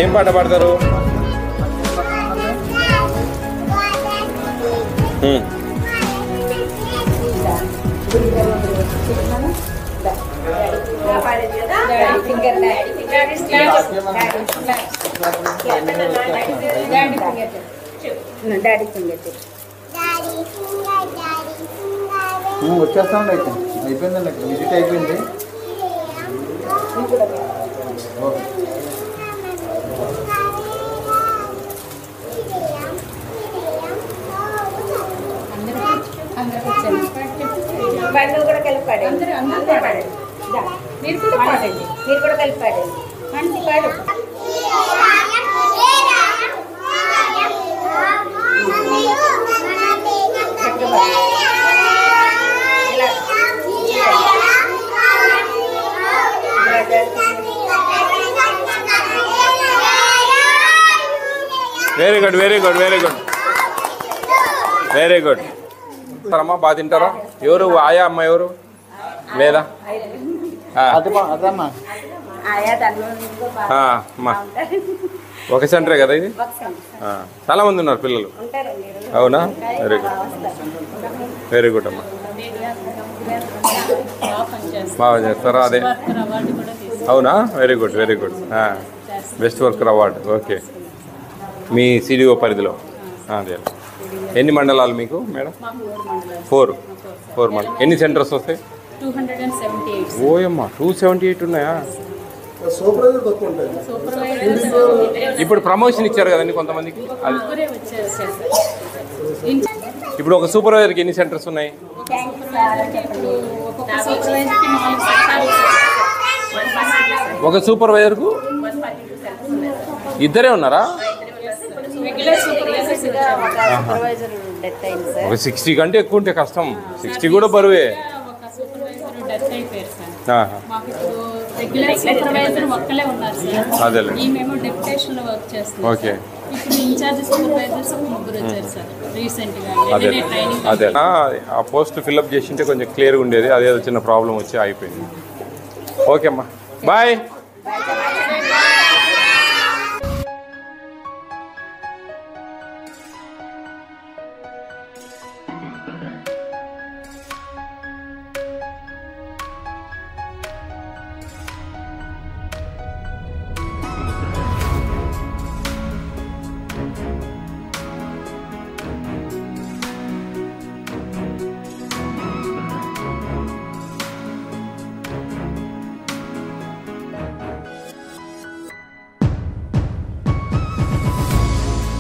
ఏం పాట పాడతారు ఉమ్. డాడీ ఫింగర్ వచ్చేస్తామండి అయితే అయిపోయిందండి ఇక్కడ విజిట్ అయిపోయింది ఓకే బండి కూడా కలిపి పాడండి అందరూ అందరూ పాడండి దా. మీరు కూడా పాడండి మీరు కూడా కలిపి పాడండి మంచి పాడు very good very good very good very good అమ్మా బాగా తింటారా ఎవరు ఆయా అమ్మ ఎవరు లేదా ఆ, అదమ్మా అదమ్మా ఆయా దానిలో ఆ, అమ్మా ఒక సెంటరే కదా ఇది ఒకసారి ఆ, చాలా మంది ఉన్నారు పిల్లలు ఉంటారండి అవునా వెరీ గుడ్ వెరీ గుడ్ అమ్మా బాగా చేస్తారా అదే అవునా very good very good best worker award okay మీ సిడిఓ పరిధిలో అదే ఎన్ని మండలాలు మీకు మేడం ఫోర్ ఫోర్ మండలం ఎన్ని సెంటర్స్ వస్తాయి two hundred and seventy eight ఓయమ్మా టూ సెవెంటీ ఎయిట్ ఉన్నాయా సూపర్వైజర్ తక్కువ ఉంటుంది సూపర్వైజర్స్ ఇప్పుడు ప్రమోషన్ ఇచ్చారు కదండి కొంతమందికి అది ముగ్గురే వచ్చారు సార్ ఇప్పుడు ఒక సూపర్వైజర్కి ఎన్ని సెంటర్స్ ఉన్నాయి ఒక్కొక్క సూపర్వైజర్కి నాలుగు సెక్టార్లు ఒక సూపర్వైజర్కు ఇద్దరే ఉన్నారా రెగ్యులర్ సూపర్వైజర్స్ సూపర్వైజర్ డెత్ అయింది సార్ ఒక సిక్స్టీ కంటే ఎక్కువ ఉంటే కష్టం సిక్స్టీ కూడా బరువే ఒక సూపర్వైజర్ డెత్ అయిపోయారు సార్ ఆహా. మాకు ఇప్పుడు రెగ్యులర్ సూపర్వైజర్ ఒక్కలే ఉన్నారు సార్ అదేలే ఈ మేము డెప్యుటేషన్ లో వర్క్ చేస్తున్నాం ఓకే ఇప్పుడు ఇన్ఛార్జ్ సూపర్వైజర్స్ ఒక ముగ్గురు వచ్చారు సార్ రీసెంట్ గా అదే నిన్ననే ట్రైనింగ్ అదే ఆ, ఆ పోస్ట్ ఫిల్అప్ చేసింటే కొంచెం క్లియర్గా ఉండేది అదేదో చిన్న ప్రాబ్లం వచ్చి అయిపోయింది ఓకే అమ్మా బాయ్